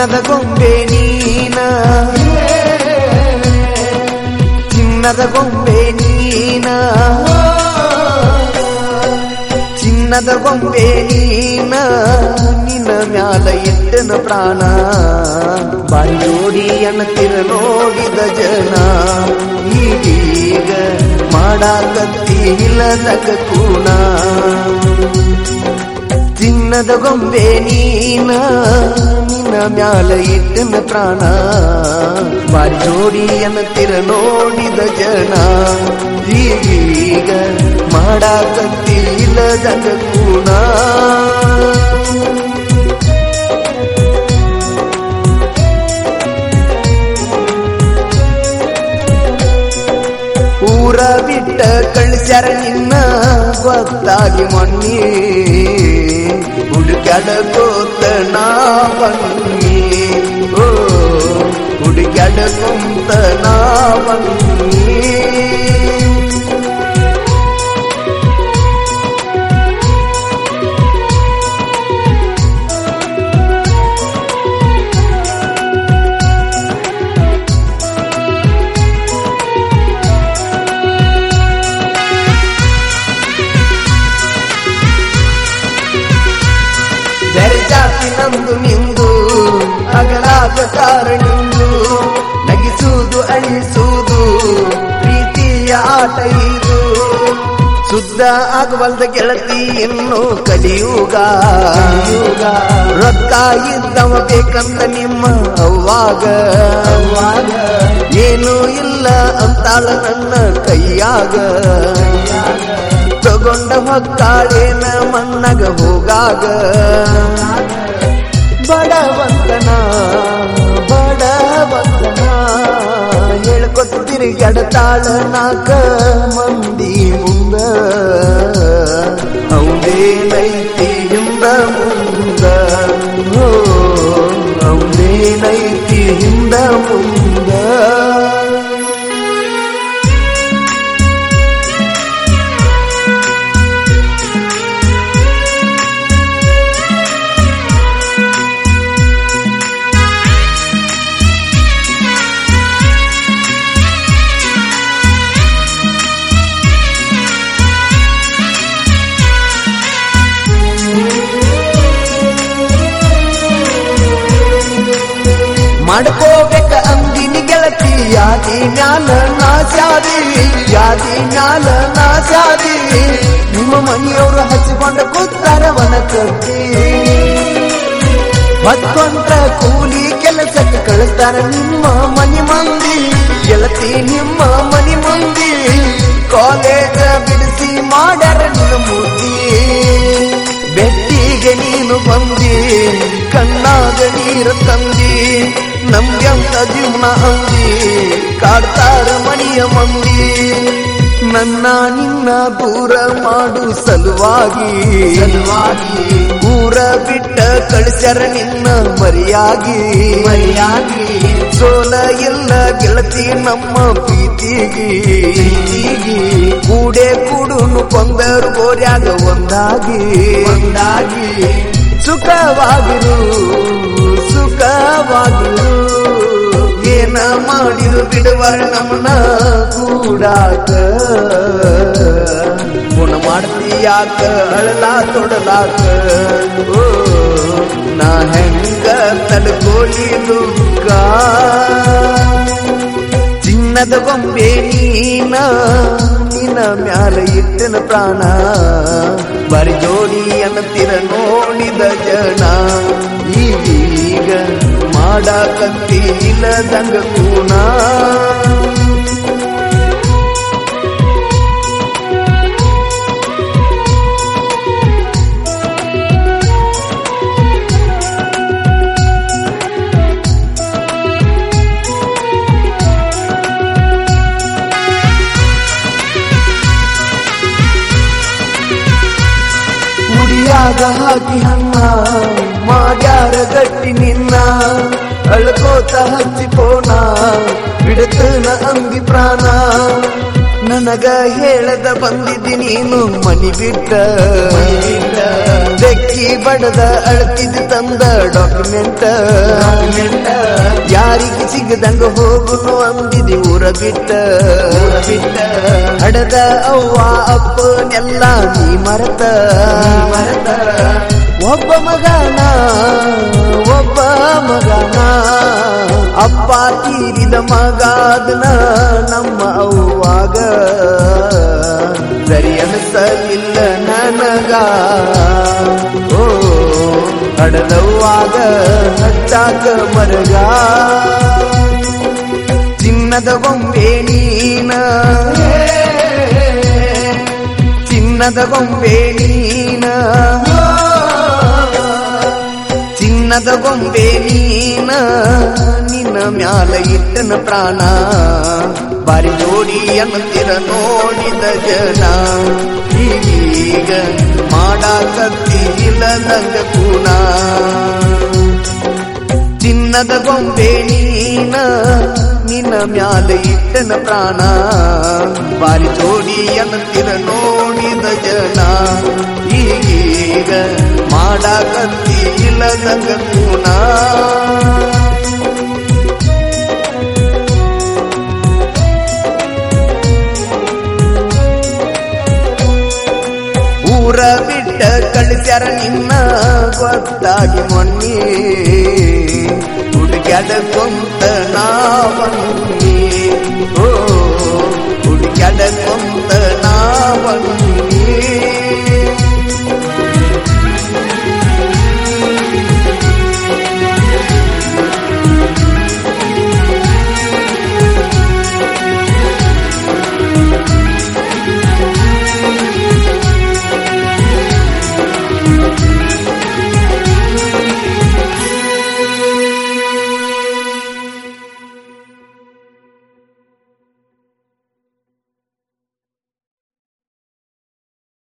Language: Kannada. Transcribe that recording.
ಚಿನ್ನದ ಗೊಂಬೆ ನೀನ ಚಿನ್ನದ ಗೊಂಬೆ ನೀನ ಚಿನ್ನದ ಗೊಂಬೆ ನೀನ ನಿನ್ನ ಮ್ಯಾಲ ಇಟ್ಟನ ಪ್ರಾಣ ಬಾರಿ ನೋಡಿ ಅನ್ನತಿರ ನೋಡಿದ ಜನ ಈಗೀಗ ಮಾಡಾಕತ್ತಿ ಇಲ್ಲದಕ ಕೂಣ ಚಿನ್ನದ ಗೊಂಬೆ ನೀನ ನಿನ್ನ ಮ್ಯಾಲ ಇಟ್ಟನ ಪ್ರಾಣ ಬಾರಿ ಜೋಡಿ ಅನ್ನತಿರ ನೋಡಿದ ಜನ ಈಗೀಗ ಮಾಡಾಕತ್ತಿ ಇಲ್ಲದಕ ಕೂಣ ಊರ ಬಿಟ್ಟ ಕಳಿಸ್ಯಾರ ನಿನ್ನ ಗೊತ್ತಾಗಿ ಮೊನ್ನಿ ಹುಡುಕ್ಯಾಡಕೋತ ನಾ ಬನ್ನಿ ಓ ಹುಡುಕ್ಯಾಡಕೊಂತ ನಾ ಬನ್ನಿ ಬೇರೆ ಜಾತಿ ನಂದು ನಿಂದು ಅಗಲಾದ ಕಾರಣಿಂದು ನಗಿಸುವುದು ಅಳಿಸುವುದು ಪ್ರೀತಿಯ ಆಟ ಇದು ಶುದ್ಧ ಆಗಬಲ್ದ ಗೆಳತಿ ಇನ್ನು ಕಲಿಯುಗ ರೊಕ್ಕ ಇದ್ದವ ಬೇಕಂತ ನಿಮ್ಮ ಅವ್ವಾಗ ಏನೂ ಇಲ್ಲ ಅಂತಾಳ ನನ್ನ ಕೈಯಾಗ ತಗೊಂಡ ಹೊಕ್ಕಾಳೇನ ಮಣ್ಣಗ ಹೋಗಾಗ ಬಡವಂತನ ಬಡವಂತನ ಹೇಳ್ಕೊತ ತಿರುಗಾಡತಾಳ ನಾಕ ಮಂದಿ ಮುಂದ ಅವನೇನೈತಿ ಹಿಂದ ಮುಂದ ಓ ಅವನೇನೈತಿ ಹಿಂದ ಮುಂದ ಮಾಡ್ಕೋಬೇಕ ಅಂದಿನಿ ಗೆಳತಿ ಯಾದಿ ಮ್ಯಾಲ ನಾಶಾದಿ ಯಾದಿ ಮ್ಯಾಲ ನಾಶಾದಿ ನಿಮ್ಮ ಮನೆಯವರು ಹಚ್ಚಿಕೊಂಡ ಕೂತಾರ ವನ ಕತ್ತಿ ಮತ್ತೊಂದ್ರ ಕೂಲಿ ಕೆಲಸಕ್ಕೆ ಕಳಿಸ್ತಾರ ನಿಮ್ಮ ಮನಿ ಮಂದಿ ಗೆಳತಿ ನಿಮ್ಮ ಮನಿ ಮಂದಿ ಕಾಲೇಜ ಬಿಡಿಸಿ ಮಾಡ್ಯಾರ ನಿನ್ನ ಮೂರ್ತಿ ಬೆಟ್ಟಿಗೆ ನೀನು ಬಂದಿ ಕಣ್ಣಾಗ ನೀರು ತಂದಿ ನಮ್ಗೆಂತ ಜೀವನ ಅಂದಿ ಕಾಡ್ತಾರ ಮಣಿಯ ಮಂದಿ ನನ್ನ ನಿನ್ನ ದೂರ ಮಾಡು ಸಲುವಾಗಿ ಸಲುವಾಗಿ ಊರ ಬಿಟ್ಟ ಕಳಿಸ್ಯಾರ ನಿನ್ನ ಮರಿಯಾಗಿ ಮರಿಯಾಗಿ ಸೋಲ ಇಲ್ಲ ಗೆಳತಿ ನಮ್ಮ ಪ್ರೀತಿಗಿ ಪ್ರೀತಿಗಿ ಕೂಡೆ ಕೂಡುನು ಕೊಂದರು ಗೋರ್ಯಾಗ ಒಂದಾಗಿ ಒಂದಾಗಿ ಸುಖವಾಗಿರು ಸುಖವಾಗಿರು ಏನ ಮಾಡಿರು ಬಿಡುವರ ನಮ್ಮನ ಕೂಡಾಕ ಗುಣ ಮಾಡ್ತೀಯಾಕ ಅಳಲಾ ತೊಡಲಾಕ ಓ ನಾ ಹೆಂಗ ತಡ್ಕೋಲಿ ದುಃಖ ಚಿನ್ನದ ಗೊಂಬೆ ನೀನ ನಿನ್ನ ಮ್ಯಾಲ ಇಟ್ಟನ ಪ್ರಾಣ ಬರಿ ಜೋಡಿ ಅನ್ನತಿರ ನೋಡಿದ ಜನ ಈಗೀಗ ಮಾಡಾಕತ್ತಿ ಇಲ್ಲದಂಗ ಕೂಣ ಮುಡಿಯಾಗ ಹಾಕಿ ಹಣ್ಣ ಮಾಡ್ಯಾರ ಗಟ್ಟಿ ನಿನ್ನ ಅಳ್ಕೋತ ಹಚ್ಚಿಕೋಣ ಬಿಡುತ್ತನ ಅಂಗಿ ಪ್ರಾಣ ನನಗ ಹೇಳದ ಬಂದಿದ್ದಿ ನೀನು ಮನಿ ಬಿಟ್ಟ ಬೆಕ್ಕಿ ಬಡದ ಅಳ್ತಿದ್ ತಂದ ಡಾಕ್ಯುಮೆಂಟ್ ಯಾರಿಗೆ ಸಿಗದಂಗ ಹೋಗುನು ಅಂದಿದಿ ಊರ ಬಿಟ್ಟ ಬಿಟ್ಟ ಹಡದ ಅವ್ವ ಅಪ್ಪನೆಲ್ಲ ನೀ ಮರತ ಮರತ ಒಬ್ಬ ಮಗನ ಒಬ್ಬ ಮಗನ ಅಪ್ಪ ತೀರಿದ ಮಗಾದನ ನಮ್ಮ ಅವ್ವಾಗ ಸರಿ ಅನಿಸಲಿಲ್ಲ ನನಗ ಓ ಹಡದವ್ವಾಗ ಹಚ್ಚಾಕ ಮರಗ ಚಿನ್ನದ ಗೊಂಬೆ ನೀನ ಚಿನ್ನದ ಗೊಂಬೆ ನೀನ ಚಿನ್ನದ ಗೊಂಬೆ ನೀನ ನಿನ್ನ ಮ್ಯಾಲ ಇಟ್ಟನ ಪ್ರಾಣ ಬಾರಿ ಜೋಡಿ ಅನ್ನತಿರ ನೋಡಿದ ಜನ ಈಗ ಮಾಡಾಕತ್ತಿ ಇಲ್ಲದಂಗ ಕೂಣ ಚಿನ್ನದ ಗೊಂಬೆ ನೀನ ನಿನ್ನ ಮ್ಯಾಲ ಇಟ್ಟನ ಪ್ರಾಣ ಬಾರಿ ಜೋಡಿ ಅನ್ನತಿರ ನೋಡಿದ ಜನ ಈಗೀಗ ಮಾಡಾಕತ್ತಿ ಇಲ್ಲದಂಗ ಕೂಣ ಊರ ಬಿಟ್ಟ ಕಳಿಸ್ಯಾರ ನಿನ್ನ ಗೊತ್ತಾಗಿ ಮೊನ್ನೆ ಹುಡುಗ್ಯಾಡ ಕೊಂತ ನಾವನ್ನಿ